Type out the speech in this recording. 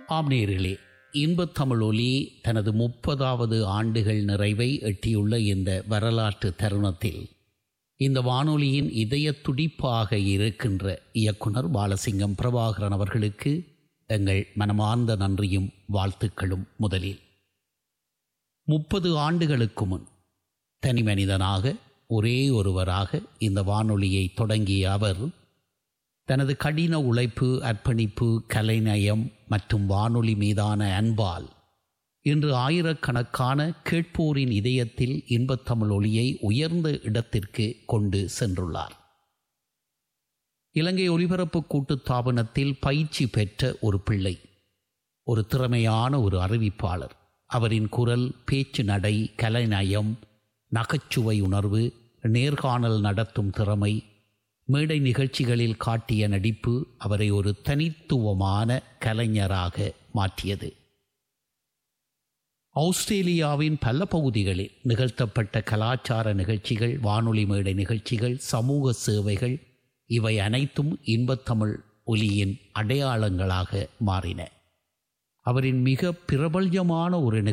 ஆம் நேர்களே இன்பத் தமிழ் ஒலி தனது முப்பதாவது ஆண்டுகள் நிறைவை எட்டியுள்ள இந்த வரலாற்று தருணத்தில் இந்த வானொலியின் இதய துடிப்பாக இருக்கின்ற இயக்குனர் பாலசிங்கம் பிரபாகரன் அவர்களுக்கு எங்கள் மனமார்ந்த நன்றியும் வாழ்த்துக்களும் முதலில் முப்பது ஆண்டுகளுக்கு முன் தனி மனிதனாக ஒரே ஒருவராக இந்த வானொலியை தொடங்கிய அவர் தனது கடின உழைப்பு அர்ப்பணிப்பு கலைநயம் மற்றும் வானொலி மீதான அன்பால் இன்று ஆயிரக்கணக்கான கேட்போரின் இதயத்தில் இன்பத்தமிழ் ஒளியை உயர்ந்த இடத்திற்கு கொண்டு சென்றுள்ளார் இலங்கை ஒலிபரப்பு கூட்டுத்தாபனத்தில் பயிற்சி பெற்ற ஒரு பிள்ளை ஒரு திறமையான ஒரு அறிவிப்பாளர் அவரின் குரல் பேச்சு நடை கலைநயம் நகைச்சுவை உணர்வு நேர்காணல் நடத்தும் திறமை மேடை நிகழ்ச்சிகளில் காட்டிய நடிப்பு அவரை ஒரு தனித்துவமான கலைஞராக மாற்றியது ஆஸ்திரேலியாவின் பல பகுதிகளில் நிகழ்த்தப்பட்ட கலாச்சார நிகழ்ச்சிகள் வானொலி மேடை நிகழ்ச்சிகள் சமூக சேவைகள் இவை அனைத்தும் இன்பத்தமிழ் ஒலியின் அடையாளங்களாக மாறின அவரின் மிக பிரபல்யமான ஒரு